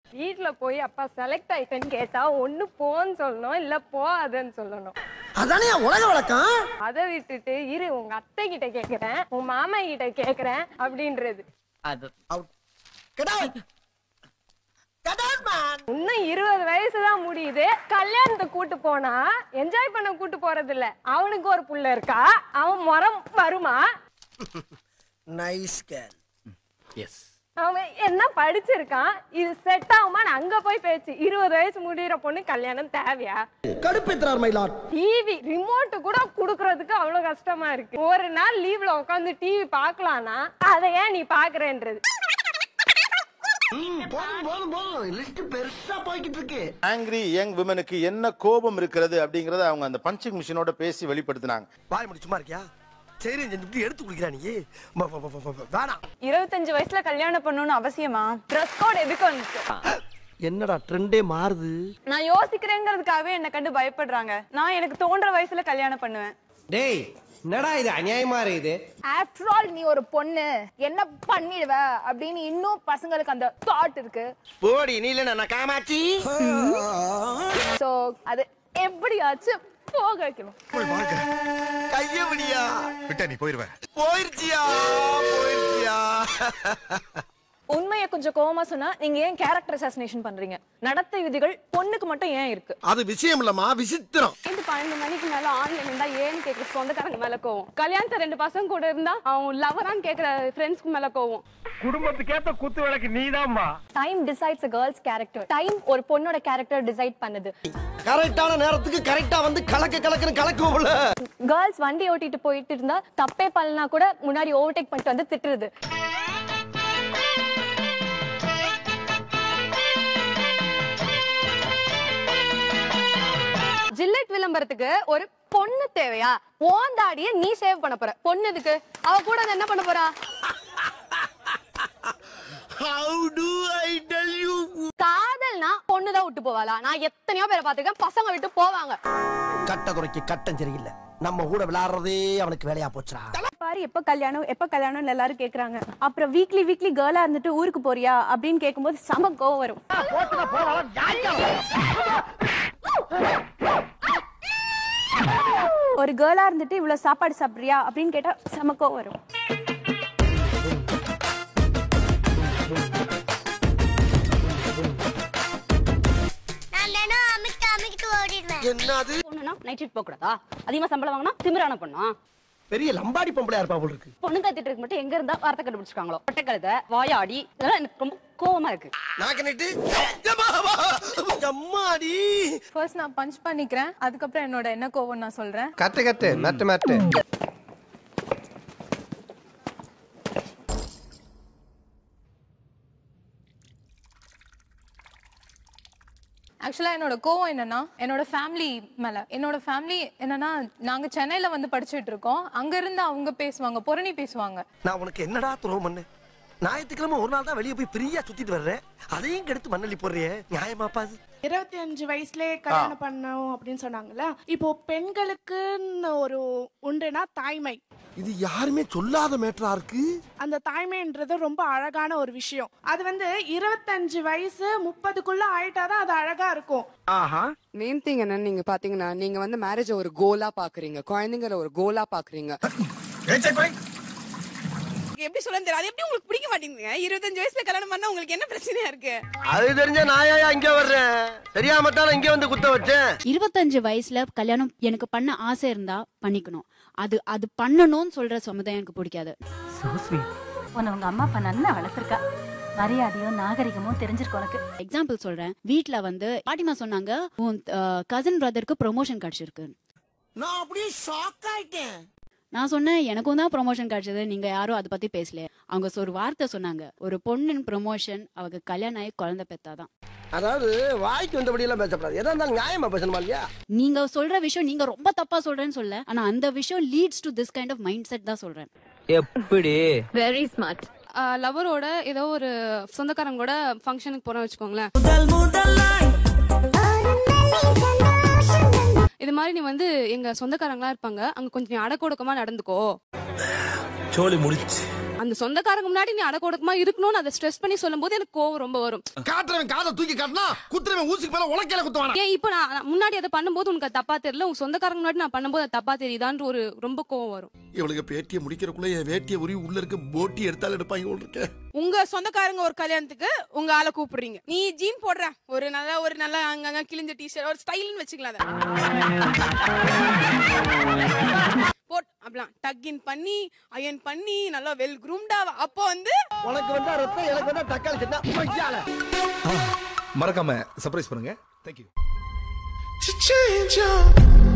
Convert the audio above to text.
வீட்ல போய் அப்பா செலக்ட் ஆயிட்டேன்னு கேட்டா ஒண்ணு போன்னு சொல்லணும் இல்ல போகாதன்னு சொல்லணும் அதானே உலக வழக்கம் அதை விட்டுட்டு இரு உங்க அத்தை கிட்ட கேக்குறேன் உன் மாமா கிட்ட கேக்குறேன் அப்படின்றது அது Get out! Get out, man! இன்னும் இருபது வயசு தான் முடியுது கல்யாணத்தை கூட்டு போனா என்ஜாய் பண்ண கூட்டு போறது இல்ல அவனுக்கு ஒரு புள்ள இருக்கா அவன் முறம் வருமா Nice girl. எஸ் அவன் என்ன படிச்சிருக்கான் இது செட் ஆகுமா அங்க போய் பேச்சு இருபது வயசு முடியிற பொண்ணு கல்யாணம் தேவையா கடுப்பேத்துறார் மயிலாட் டிவி ரிமோட் கூட குடுக்கறதுக்கு அவ்வளவு கஷ்டமா இருக்கு ஒரு நாள் லீவ்ல உட்காந்து டிவி பார்க்கலாம்னா அதை ஏன் நீ பாக்குறேன்றது போதும் போதும் போதும் லிஸ்ட் பெருசா போய்கிட்டு இருக்கு ஆங்கிரி யங் விமனுக்கு என்ன கோபம் இருக்கிறது அப்படிங்கறத அவங்க அந்த பஞ்சிங் மிஷினோட பேசி வெளிப்படுத்தினாங்க வாய் முடி சும்மா இருக்கியா சரி இப்படி எடுத்து குடிக்கிறா நீ ம- ம- ம- ம- வேணாம் இருபத்தஞ்சு வயசுல கல்யாணம் பண்ணணும்னு அவசியமா ட்ரெஸ் கோட் எதுக்கு வந்துச்சு என்னடா ட்ரெண்டே மாறுது நான் யோசிக்கிறேங்கிறதுக்காகவே என்ன கண்டு பயப்படுறாங்க நான் எனக்கு தோன்ற வயசுல கல்யாணம் பண்ணுவேன் டேய் என்னடா இது அநியாயமா இருக்குது ஆஃப்டர் ஆல் நீ ஒரு பொண்ணு என்ன பண்ணிடுவ அப்படின்னு இன்னும் பசங்களுக்கு அந்த தாட் இருக்கு போடி நீ இல்ல நான் காமாச்சி சோ அது எப்படியாச்சும் போக வைக்கணும் கைய விடியா விட்டா நீ போயிருவ போயிருச்சியா போயிருச்சியா உண்மையை கொஞ்சம் கோவமா சொன்னா நீங்க ஏன் கேரக்டர் அசாசினேஷன் பண்றீங்க நடத்தை விதிகள் பொண்ணுக்கு மட்டும் ஏன் இருக்கு அது விஷயம் இல்லம்மா விசித்திரம் இது பன்னெண்டு மணிக்கு மேல ஆன்லைன் இருந்தா ஏன்னு கேக்குற சொந்தக்காரங்க மேல கோவம் கல்யாணத்தை ரெண்டு பசங்க கூட இருந்தா அவன் லவரான்னு கேக்குற ஃப்ரெண்ட்ஸ்க்கு மேல கோவம் குடும்பத்துக்கேத்த குத்து விளக்கு நீதாம்மா time decides girls character time ஒரு பொண்ணோட கேரக்டர் டிசைட் பண்ணுது கரெக்டான நேரத்துக்கு கரெக்டா வந்து கலக்க கலக்குன்னு கலக்குவோம்ல கேர்ள்ஸ் வண்டி ஓட்டிட்டு போயிட்டு இருந்தா தப்பே பண்ணலனா கூட முன்னாடி ஓவர்டேக் பண்ணிட்டு வந்து திட்டுறது ஜில்லெட் விளம்பரத்துக்கு ஒரு பொண்ணு தேவையா ஓந்தாடிய நீ சேவ் பண்ண போற பொண்ணு எதுக்கு அவ கூட வந்து என்ன பண்ண போறா how do I tell you காதல்னா பொண்ணு தான் விட்டு போவாளா நான் எத்தனையோ பேரை பாத்துருக்கேன் பசங்க விட்டு போவாங்க கட்ட குறைக்கு கட்டம் சரியில்லை நம்ம கூட விளையாடுறதே அவனுக்கு வேலையா போச்சுடா பாரு எப்ப கல்யாணம் எப்ப கல்யாணம்னு எல்லாரும் கேக்குறாங்க அப்புறம் வீக்லி வீக்லி கேர்ளா இருந்துட்டு ஊருக்கு போறியா அப்படின்னு கேட்கும்போது செம கோவம் வரும் ஒரு கேர்ளா இருந்துட்டு இவ்வளவு சாப்பாடு சாப்பிடுறியா அப்படின்னு கேட்டா செம கோவம் வரும் என்னது பொண்ணுனா நைட் ஷிஃப்ட் போக கூடாதா அதிகமா சம்பளம் வாங்கினா திமிரான பொண்ணா பெரிய லம்பாடி பொம்பளையா இருப்பா போல இருக்கு பொண்ணு கத்திட்டு இருக்கு மட்டும் எங்க இருந்தா வார்த்தை கண்டுபிடிச்சிருக்காங்களோ பொட்டக்கழுத வாயாடி இதெல்லாம் எனக்கு ரொம்ப கோவமா இருக்கு நாக்கு நீட்டு அம்மாடி ஃபர்ஸ்ட் நான் பஞ்ச் பண்ணிக்கிறேன் அதுக்கப்புறம் என்னோட என்ன கோவம் நான் சொல்றேன் கட்டு கட்டு மட்டு மட்டு ஆக்சுவலா என்னோட கோவம் என்னன்னா என்னோட ஃபேமிலி மேல என்னோட ஃபேமிலி என்னன்னா நாங்க சென்னையில வந்து படிச்சுட்டு இருக்கோம் அங்க இருந்து அவங்க பேசுவாங்க புரணி பேசுவாங்க நான் உனக்கு என்னடா துரோகம் பண்ணு ஞாயிற்றுக்கிழமை ஒரு நாள் தான் வெளியே போய் ஃப்ரீயா சுத்திட்டு வர்றேன் அதையும் கெடுத்து மண்ணள்ளி போடுறியே நியாயமாப்பா அது இருபத்தி அஞ்சு வயசுலயே கல்யாணம் பண்ணணும் அப்படின்னு சொன்னாங்கல்ல இப்போ பெண்களுக்குன்னு ஒரு உண்டுனா தாய்மை இது யாருமே சொல்லாத மேட்டரா இருக்கு அந்த தாய்மைன்றது ரொம்ப அழகான ஒரு விஷயம் அது வந்து இருபத்தஞ்சு வயசு முப்பதுக்குள்ள ஆயிட்டாதான் அது அழகா இருக்கும் ஆஹா மெயின் திங் என்னன்னு நீங்க பாத்தீங்கன்னா நீங்க வந்து மேரேஜ் ஒரு கோலா பாக்குறீங்க குழந்தைங்கள ஒரு கோலா பாக்குறீங்க எப்படி சொல்ல தெரியாது அது எப்படி உங்களுக்கு பிடிக்க மாட்டேங்குதுங்க இருபத்தஞ்சு வயசுல கல்யாணம் பண்ணா உங்களுக்கு என்ன பிரச்சனையா இருக்கு அது தெரிஞ்ச நாயா இங்க வர்றேன் தெரியாம தான் இங்க வந்து குத்த வச்சேன் இருபத்தஞ்சு வயசுல கல்யாணம் எனக்கு பண்ண ஆசை இருந்தா பண்ணிக்கணும் அது அது பண்ணணும்னு சொல்ற சமுதாயம் எனக்கு பிடிக்காது உன்னை உங்க அம்மா அப்பா நல்லா வளர்த்துருக்கா மரியாதையும் நாகரிகமும் தெரிஞ்சிருக்கு உனக்கு எக்ஸாம்பிள் சொல்றேன் வீட்ல வந்து பாட்டிமா சொன்னாங்க உன் கசின் பிரதருக்கு ப்ரொமோஷன் கிடைச்சிருக்கு நான் அப்படியே ஷாக் ஆயிட்டேன் நான் சொன்னேன் எனக்கும் தான் ப்ரொமோஷன் கிடைச்சது நீங்க யாரும் அதை பத்தி பேசல அவங்க ஒரு வார்த்தை சொன்னாங்க ஒரு பொண்ணின் ப்ரொமோஷன் அவங்க கல்யாணம் ஆகி குழந்தை பெத்தாதான் அதாவது வாய்க்கு வந்தபடி எல்லாம் பேசக்கூடாது எதா இருந்தாலும் நியாயமா பேசணுமா இல்லையா நீங்க சொல்ற விஷயம் நீங்க ரொம்ப தப்பா சொல்றேன்னு சொல்ல ஆனா அந்த விஷயம் leads to this kind of mindset தான் சொல்றேன் எப்படி வெரி ஸ்மார்ட் லவரோட ஏதோ ஒரு சொந்தக்காரங்க கூட ஃபங்க்ஷனுக்கு போறோம் வச்சுக்கோங்களேன் இது மாதிரி நீ வந்து எங்க சொந்தக்காரங்களா இருப்பாங்க அங்க கொஞ்சம் நீ அடக்கொடுக்கமா நடந்துக்கோ சோலி முடிச்சு அந்த சொந்தக்காரங்க முன்னாடி நீ அடக்கொடுக்கமா இருக்கணும்னு அதை ஸ்ட்ரெஸ் பண்ணி சொல்லும்போது எனக்கு கோவம் ரொம்ப வரும் காட்டுறவன் காதை தூக்கி காட்டினா குத்துறவன் ஊசிக்கு மேல உலக்கையில குத்துவானா ஏன் இப்போ நான் நான் முன்னாடி அதை பண்ணும்போது உனக்கு அது தப்பா தெரியல உங்க சொந்தக்காரங்க முன்னாடி நான் பண்ணும்போது அது தப்பா தெரியுதான்ற ஒரு ரொம்ப கோவம் வரும் இவளுக்கு பேட்டியை முடிக்கிறக்குள்ள என் வேட்டியை உரி உள்ள இருக்க போட்டி எடுத்தாலும் எடுப்பாங்க போல இருக்கேன் உங்க சொந்தக்காரங்க ஒரு கல்யாணத்துக்கு உங்க ஆளை கூப்பிடுறீங்க நீ ஜீன் போடுற ஒரு நல்ல ஒரு நல்ல அங்கங்க கிழிஞ்ச டிஷர்ட் ஒரு ஸ்டைல்னு வச்சுக்கலாம் அதை. போட் அப்படிலாம் டக் இன் பண்ணி அயன் பண்ணி நல்லா வெல் குரூம்டா அப்போ வந்து உனக்கு வந்தா ரத்தம் எனக்கு வந்தா தக்காளி சட்னா மையால மறக்காம சர்ப்ரைஸ் பண்ணுங்க தேங்க்யூ